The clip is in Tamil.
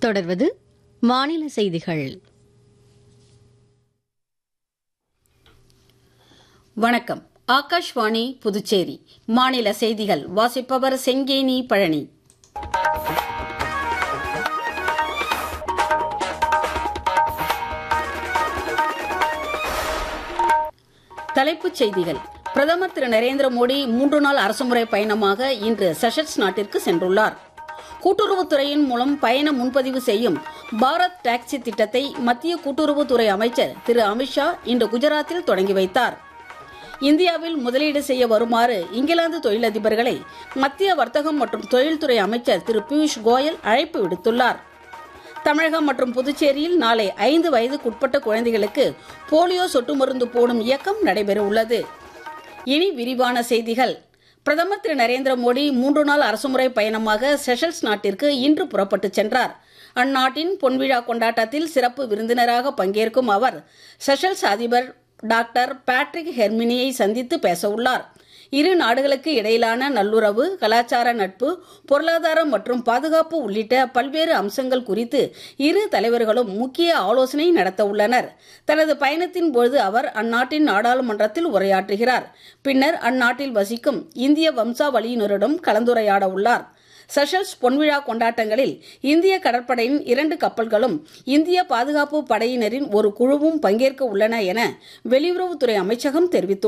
தொடர்வது மாநில செய்திகள் வணக்கம் ஆகாஷ்வாணி புதுச்சேரி மாநில செய்திகள் வாசிப்பவர் செங்கேனி பழனி தலைப்புச் செய்திகள் பிரதமர் திரு நரேந்திர மோடி மூன்று நாள் அரசுமுறை பயணமாக இன்று செஷல்ஸ் நாட்டிற்கு சென்றுள்ளார் கூட்டுறவுத்துறையின் மூலம் பயண முன்பதிவு செய்யும் பாரத் டாக்ஸி திட்டத்தை மத்திய கூட்டுறவுத்துறை அமைச்சர் திரு அமித்ஷா இன்று குஜராத்தில் தொடங்கி வைத்தார் இந்தியாவில் முதலீடு செய்ய வருமாறு இங்கிலாந்து தொழிலதிபர்களை மத்திய வர்த்தகம் மற்றும் தொழில்துறை அமைச்சர் திரு பியூஷ் கோயல் அழைப்பு விடுத்துள்ளார் தமிழகம் மற்றும் புதுச்சேரியில் நாளை ஐந்து வயதுக்குட்பட்ட குழந்தைகளுக்கு போலியோ சொட்டு மருந்து போடும் இயக்கம் நடைபெறவுள்ளது இனி விரிவான செய்திகள் பிரதமர் திரு நரேந்திர மோடி மூன்று நாள் அரசுமுறை பயணமாக செஷல்ஸ் நாட்டிற்கு இன்று புறப்பட்டுச் சென்றார் அந்நாட்டின் பொன்விழா கொண்டாட்டத்தில் சிறப்பு விருந்தினராக பங்கேற்கும் அவர் செஷல்ஸ் அதிபர் டாக்டர் பேட்ரிக் ஹெர்மினியை சந்தித்து பேசவுள்ளார் இரு நாடுகளுக்கு இடையிலான நல்லுறவு கலாச்சார நட்பு பொருளாதாரம் மற்றும் பாதுகாப்பு உள்ளிட்ட பல்வேறு அம்சங்கள் குறித்து இரு தலைவர்களும் முக்கிய ஆலோசனை நடத்த உள்ளனர் தனது பயணத்தின் பொழுது அவர் அந்நாட்டின் நாடாளுமன்றத்தில் உரையாற்றுகிறார் பின்னர் அந்நாட்டில் வசிக்கும் இந்திய வம்சாவளியினரிடம் கலந்துரையாட உள்ளார் செஷல்ஸ் பொன்விழா கொண்டாட்டங்களில் இந்திய கடற்படையின் இரண்டு கப்பல்களும் இந்திய பாதுகாப்பு படையினரின் ஒரு குழுவும் பங்கேற்க உள்ளன என வெளியுறவுத்துறை அமைச்சகம் தெரிவித்துள்ளது